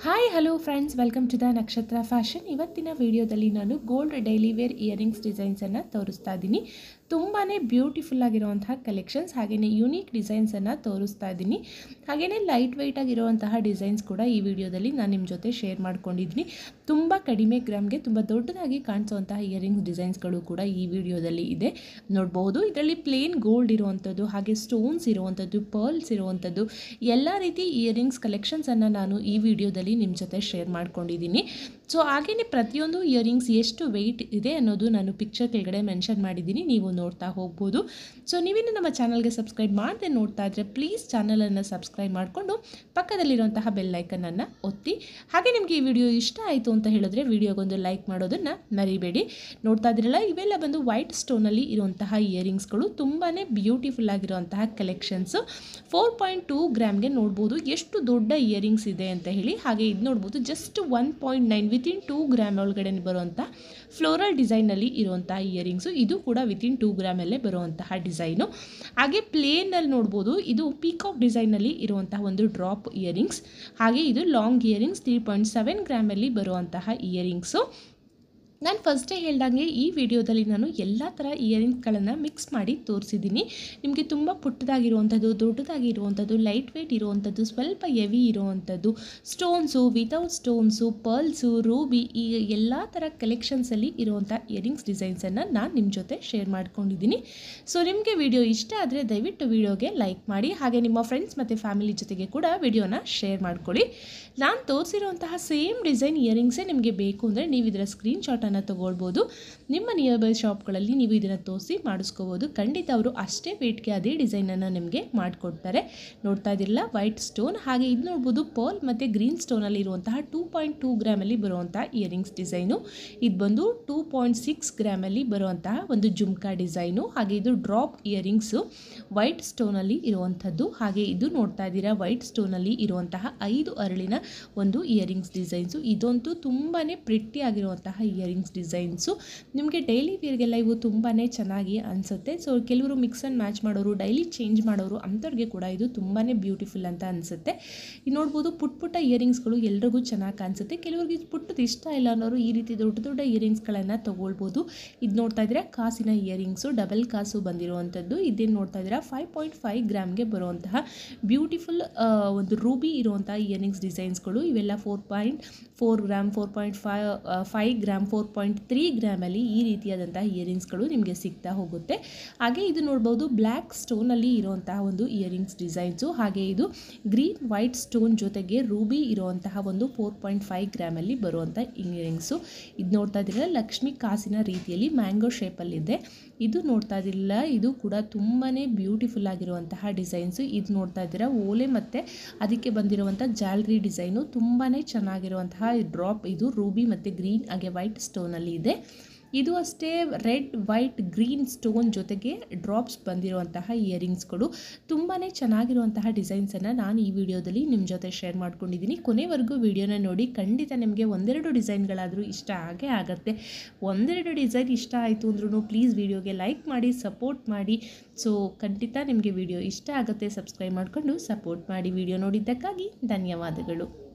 hi hello friends welcome to the Nakshatra fashion ಇವತ್ತಿನ ವಿಡಿಯೋದಲ್ಲಿ ನಾನು ಗೋಲ್ಡ್ ಡೈಲಿ ವೇರ್ ಇಯರಿಂಗ್ಸ್ ಡಿಸೈನ್ಸನ್ನು ತೋರಿಸ್ತಾ ಇದ್ದೀನಿ ತುಂಬಾ ಬ್ಯೂಟಿಫುಲ್ ಆಗಿರುವಂತಹ ಕಲೆಕ್ಷನ್ಸ್ ಹಾಗೆಯೇ ಯುನೀಕ್ ಡಿಸೈನ್ಸನ್ನು ತೋರಿಸ್ತಾ ಇದ್ದೀನಿ ಹಾಗೆಯೇ ಲೈಟ್ ವೆಯ್ಟ್ ಆಗಿರುವಂತಹ ಡಿಸೈನ್ಸ್ ಕೂಡ ಈ ವಿಡಿಯೋದಲ್ಲಿ ನಾನು ನಿಮ್ಮ ಜೊತೆ ಶೇರ್ ಮಾಡ್ಕೊಂಡಿದ್ದೀನಿ ತುಂಬ ಕಡಿಮೆ ಗ್ರಾಮ್ಗೆ ತುಂಬ ದೊಡ್ಡದಾಗಿ ಕಾಣಿಸುವಂತಹ ಇಯರಿಂಗ್ಸ್ ಡಿಸೈನ್ಸ್ಗಳು ಕೂಡ ಈ ವಿಡಿಯೋದಲ್ಲಿ ಇದೆ ನೋಡ್ಬೋದು ಇದರಲ್ಲಿ ಪ್ಲೇನ್ ಗೋಲ್ಡ್ ಇರುವಂಥದ್ದು ಹಾಗೆ ಸ್ಟೋನ್ಸ್ ಇರುವಂಥದ್ದು ಪರ್ಲ್ಸ್ ಇರುವಂಥದ್ದು ಎಲ್ಲ ರೀತಿ ಇಯರಿಂಗ್ಸ್ ಕಲೆಕ್ಷನ್ಸನ್ನು ನಾನು ಈ ವಿಡಿಯೋದಲ್ಲಿ ನಿಮ್ಮ ಜೊತೆ ಶೇರ್ ಮಾಡ್ಕೊಂಡಿದ್ದೀನಿ ಸೊ ಹಾಗೆಯೇ ಪ್ರತಿಯೊಂದು ಇಯರಿಂಗ್ಸ್ ಎಷ್ಟು ವೆಯ್ಟ್ ಇದೆ ಅನ್ನೋದು ನಾನು ಪಿಕ್ಚರ್ ಕೆಳಗಡೆ ಮೆನ್ಷನ್ ಮಾಡಿದ್ದೀನಿ ನೀವು ನೋಡ್ತಾ ಹೋಗ್ಬೋದು ಸೊ ನೀವಿನ್ನು ನಮ್ಮ ಚಾನಲ್ಗೆ ಸಬ್ಸ್ಕ್ರೈಬ್ ಮಾಡದೆ ನೋಡ್ತಾ ಇದ್ದರೆ ಪ್ಲೀಸ್ ಚಾನಲನ್ನು ಸಬ್ಸ್ಕ್ರೈಬ್ ಮಾಡಿಕೊಂಡು ಪಕ್ಕದಲ್ಲಿರುವಂತಹ ಬೆಲ್ ಐಕನನ್ನು ಒತ್ತಿ ಹಾಗೆ ನಿಮಗೆ ಈ ವಿಡಿಯೋ ಇಷ್ಟ ಆಯಿತು ಅಂತ ಹೇಳಿದ್ರೆ ವಿಡಿಯೋಗೊಂದು ಲೈಕ್ ಮಾಡೋದನ್ನು ಮರಿಬೇಡಿ ನೋಡ್ತಾ ಇದ್ದೀರಲ್ಲ ಇವೆಲ್ಲ ಬಂದು ವೈಟ್ ಸ್ಟೋನಲ್ಲಿ ಇರುವಂತಹ ಇಯರಿಂಗ್ಸ್ಗಳು ತುಂಬಾ ಬ್ಯೂಟಿಫುಲ್ ಆಗಿರುವಂತಹ ಕಲೆಕ್ಷನ್ಸು ಫೋರ್ ಪಾಯಿಂಟ್ ಟೂ ಗ್ರಾಮ್ಗೆ ನೋಡ್ಬೋದು ಎಷ್ಟು ದೊಡ್ಡ ಇಯರಿಂಗ್ಸ್ ಇದೆ ಅಂತ ಹೇಳಿ ಹಾಗೆ ಇದು ನೋಡ್ಬೋದು just one point nine within two gram ಒಳಗಡೆ ಬರುವಂಥ ಫ್ಲೋರಲ್ ಡಿಸೈನಲ್ಲಿ ಇರುವಂತಹ ಇಯರಿಂಗ್ಸು ಇದು ಕೂಡ ವಿತಿನ್ ಟೂ ಗ್ರಾಮಲ್ಲೇ ಬರುವಂತಹ ಡಿಸೈನು ಹಾಗೆ ಪ್ಲೇನಲ್ಲಿ ನೋಡ್ಬೋದು ಇದು ಪೀಕಾಕ್ ಡಿಸೈನಲ್ಲಿ ಇರುವಂತಹ ಒಂದು ಡ್ರಾಪ್ ಇಯರಿಂಗ್ಸ್ ಹಾಗೆ ಇದು long earrings three point seven ಗ್ರಾಮಲ್ಲಿ ಬರುವಂತಹ ಇಯರಿಂಗ್ಸು ನಾನು ಫಸ್ಟೇ ಹೇಳ್ದಂಗೆ ಈ ವಿಡಿಯೋದಲ್ಲಿ ನಾನು ಎಲ್ಲ ಥರ ಇಯರಿಂಗ್ಸ್ಗಳನ್ನು ಮಿಕ್ಸ್ ಮಾಡಿ ತೋರಿಸಿದ್ದೀನಿ ನಿಮಗೆ ತುಂಬ ಪುಟ್ಟದಾಗಿರುವಂಥದ್ದು ದೊಡ್ಡದಾಗಿರುವಂಥದ್ದು ಲೈಟ್ ವೆಯ್ಟ್ ಇರುವಂಥದ್ದು ಸ್ವಲ್ಪ ಎವಿ ಇರುವಂಥದ್ದು stones without stones pearls ruby ಈ ಎಲ್ಲ ಥರ ಕಲೆಕ್ಷನ್ಸಲ್ಲಿ ಇರುವಂಥ ಇಯರಿಂಗ್ಸ್ ಡಿಸೈನ್ಸನ್ನು ನಾನು ನಿಮ್ಮ ಜೊತೆ ಶೇರ್ ಮಾಡ್ಕೊಂಡಿದ್ದೀನಿ ಸೊ ನಿಮಗೆ ವಿಡಿಯೋ ಇಷ್ಟ ಆದರೆ ದಯವಿಟ್ಟು ವಿಡಿಯೋಗೆ ಲೈಕ್ ಮಾಡಿ ಹಾಗೆ ನಿಮ್ಮ ಫ್ರೆಂಡ್ಸ್ ಮತ್ತು ಫ್ಯಾಮಿಲಿ ಜೊತೆಗೆ ಕೂಡ ವಿಡಿಯೋನ ಶೇರ್ ಮಾಡ್ಕೊಳ್ಳಿ ನಾನು ತೋರಿಸಿರುವಂತಹ ಸೇಮ್ ಡಿಸೈನ್ ಇಯರಿಂಗ್ಸೇ ನಿಮಗೆ ಬೇಕು ಅಂದರೆ ನೀವು ಇದರ ಸ್ಕ್ರೀನ್ಶಾಟನ್ನು ತೊಗೊಳ್ಬೋದು ನಿಮ್ಮ ನಿಯರ್ ಬೈ ಶಾಪ್ಗಳಲ್ಲಿ ನೀವು ಇದನ್ನು ತೋರಿಸಿ ಮಾಡಿಸ್ಕೋಬೋದು ಖಂಡಿತ ಅವರು ಅಷ್ಟೇ ವೇಟ್ಗೆ ಅದೇ ಡಿಸೈನನ್ನು ನಿಮಗೆ ಮಾಡಿಕೊಡ್ತಾರೆ ನೋಡ್ತಾ ಇದ್ದಿರಲ್ಲ ವೈಟ್ ಸ್ಟೋನ್ ಹಾಗೆ ಇದು ನೋಡ್ಬೋದು ಪರ್ಲ್ ಮತ್ತು ಗ್ರೀನ್ ಸ್ಟೋನಲ್ಲಿ ಇರುವಂತಹ ಟೂ ಪಾಯಿಂಟ್ ಟೂ ಗ್ರಾಮಲ್ಲಿ ಬರುವಂಥ ಇಯರಿಂಗ್ಸ್ ಡಿಸೈನು ಇದು ಬಂದು ಟೂ ಪಾಯಿಂಟ್ ಸಿಕ್ಸ್ ಗ್ರಾಮಲ್ಲಿ ಬರುವಂತಹ ಒಂದು ಜುಮ್ಕಾ ಡಿಸೈನು ಹಾಗೆ ಇದು ಡ್ರಾಪ್ ಇಯರಿಂಗ್ಸು ವೈಟ್ ಸ್ಟೋನಲ್ಲಿ ಇರುವಂಥದ್ದು ಹಾಗೆ ಇದು ನೋಡ್ತಾ ಇದ್ದೀರಾ ವೈಟ್ ಸ್ಟೋನಲ್ಲಿ ಇರುವಂತಹ ಐದು ಅರಳಿನ ಒಂದು ಇಯರಿಂಗ್ಸ್ ಡಿಸೈನ್ಸು ಇದಂತೂ ತುಂಬಾ ಪ್ರಿಟ್ಟಿ ಆಗಿರುವಂತಹ ಇಯರಿಂಗ್ಸ್ ಡಿಸೈನ್ಸು ನಿಮಗೆ ಡೈಲಿ ವೇರ್ಗೆಲ್ಲ ಇವು ತುಂಬಾ ಚೆನ್ನಾಗಿ ಅನಿಸುತ್ತೆ ಸೊ ಕೆಲವರು ಮಿಕ್ಸ್ ಆ್ಯಂಡ್ ಮ್ಯಾಚ್ ಮಾಡೋರು ಡೈಲಿ ಚೇಂಜ್ ಮಾಡೋರು ಅಂಥವ್ರಿಗೆ ಕೂಡ ಇದು ತುಂಬಾ ಬ್ಯೂಟಿಫುಲ್ ಅಂತ ಅನಿಸುತ್ತೆ ಇದು ನೋಡ್ಬೋದು ಪುಟ್ ಪುಟ್ಟ ಇಯರಿಂಗ್ಸ್ಗಳು ಎಲ್ರಿಗೂ ಚೆನ್ನಾಗಿ ಕಾಣಿಸುತ್ತೆ ಕೆಲವ್ರಿಗೆ ಇದು ಪುಟ್ಟದು ಇಷ್ಟ ಇಲ್ಲ ಅನ್ನೋರು ಈ ರೀತಿ ದೊಡ್ಡ ದೊಡ್ಡ ಇಯರಿಂಗ್ಸ್ಗಳನ್ನು ತೊಗೊಳ್ಬೋದು ಇದು ನೋಡ್ತಾ ಇದ್ದೀರಾ ಕಾಸಿನ ಇಯರಿಂಗ್ಸು ಡಬಲ್ ಕಾಸು ಬಂದಿರುವಂಥದ್ದು ಇದೇನು ನೋಡ್ತಾ ಇದ್ದೀರಾ ಫೈವ್ ಪಾಯಿಂಟ್ ಫೈವ್ ಗ್ರಾಮ್ಗೆ ಬರುವಂತಹ ಬ್ಯೂಟಿಫುಲ್ ಒಂದು ರೂಬಿ ಇರುವಂತಹ ಇಯರಿಂಗ್ಸ್ ಡಿಸೈನ್ಸ್ಗಳು ಇವೆಲ್ಲ four point four gram four point five five gram four point three ಗ್ರಾಮಲ್ಲಿ ಈ ರೀತಿಯಾದಂತಹ ಇಯರಿಂಗ್ಸ್ಗಳು ನಿಮಗೆ ಸಿಗ್ತಾ ಹೋಗುತ್ತೆ ಹಾಗೆ ಇದು ನೋಡ್ಬೋದು ಬ್ಲ್ಯಾಕ್ ಸ್ಟೋನಲ್ಲಿ ಇರುವಂತಹ ಒಂದು ಇಯರಿಂಗ್ಸ್ ಡಿಸೈನ್ಸು ಹಾಗೆ ಇದು ಗ್ರೀನ್ ವೈಟ್ ಸ್ಟೋನ್ ಜೊತೆಗೆ ರೂಬಿ ಇರುವಂತಹ ಒಂದು ಫೋರ್ ಪಾಯಿಂಟ್ ಫೈವ್ ಗ್ರಾಮಲ್ಲಿ ಬರುವಂಥ ಇಯರಿಂಗ್ಸು ಇದು ನೋಡ್ತಾ ಇದ್ದೀರಾ ಲಕ್ಷ್ಮಿ ಕಾಸಿನ ರೀತಿಯಲ್ಲಿ ಮ್ಯಾಂಗೋ ಶೇಪಲ್ಲಿದೆ ಇದು ನೋಡ್ತಾ ಇದ್ದಿಲ್ಲ ಇದು ಕೂಡ ತುಂಬಾ ಬ್ಯೂಟಿಫುಲ್ ಆಗಿರುವಂತಹ ಡಿಸೈನ್ಸು ಇದು ನೋಡ್ತಾ ಇದ್ದೀರಾ ಓಲೆ ಮತ್ತು ಅದಕ್ಕೆ ಬಂದಿರುವಂಥ ಜಾಲ್ರಿ ಡಿಸೈನು ತುಂಬಾ ಚೆನ್ನಾಗಿರುವಂತಹ ಡ್ರಾಪ್ ಇದು ರೂಬಿ ಮತ್ತು ಗ್ರೀನ್ ಹಾಗೆ ವೈಟ್ ಸ್ಟೋನಲ್ಲಿ ಇದೆ ಇದು ಅಷ್ಟೇ ರೆಡ್ ವೈಟ್ ಗ್ರೀನ್ ಸ್ಟೋನ್ ಜೊತೆಗೆ ಡ್ರಾಪ್ಸ್ ಬಂದಿರುವಂತಹ ಇಯರಿಂಗ್ಸ್ಗಳು ತುಂಬಾ ಚೆನ್ನಾಗಿರುವಂತಹ ಡಿಸೈನ್ಸನ್ನು ನಾನು ಈ ವಿಡಿಯೋದಲ್ಲಿ ನಿಮ್ಮ ಜೊತೆ ಶೇರ್ ಮಾಡ್ಕೊಂಡಿದ್ದೀನಿ ಕೊನೆವರೆಗೂ ವಿಡಿಯೋನ ನೋಡಿ ಖಂಡಿತ ನಿಮಗೆ ಒಂದೆರಡು ಡಿಸೈನ್ಗಳಾದರೂ ಇಷ್ಟ ಆಗೇ ಆಗುತ್ತೆ ಒಂದೆರಡು ಡಿಸೈನ್ ಇಷ್ಟ ಆಯಿತು ಅಂದ್ರೂ ಪ್ಲೀಸ್ ವಿಡಿಯೋಗೆ ಲೈಕ್ ಮಾಡಿ ಸಪೋರ್ಟ್ ಮಾಡಿ ಸೊ ಖಂಡಿತ ನಿಮಗೆ ವಿಡಿಯೋ ಇಷ್ಟ ಆಗುತ್ತೆ ಸಬ್ಸ್ಕ್ರೈಬ್ ಮಾಡಿಕೊಂಡು ಸಪೋರ್ಟ್ ಮಾಡಿ ವಿಡಿಯೋ ನೋಡಿದ್ದಕ್ಕಾಗಿ ಧನ್ಯವಾದಗಳು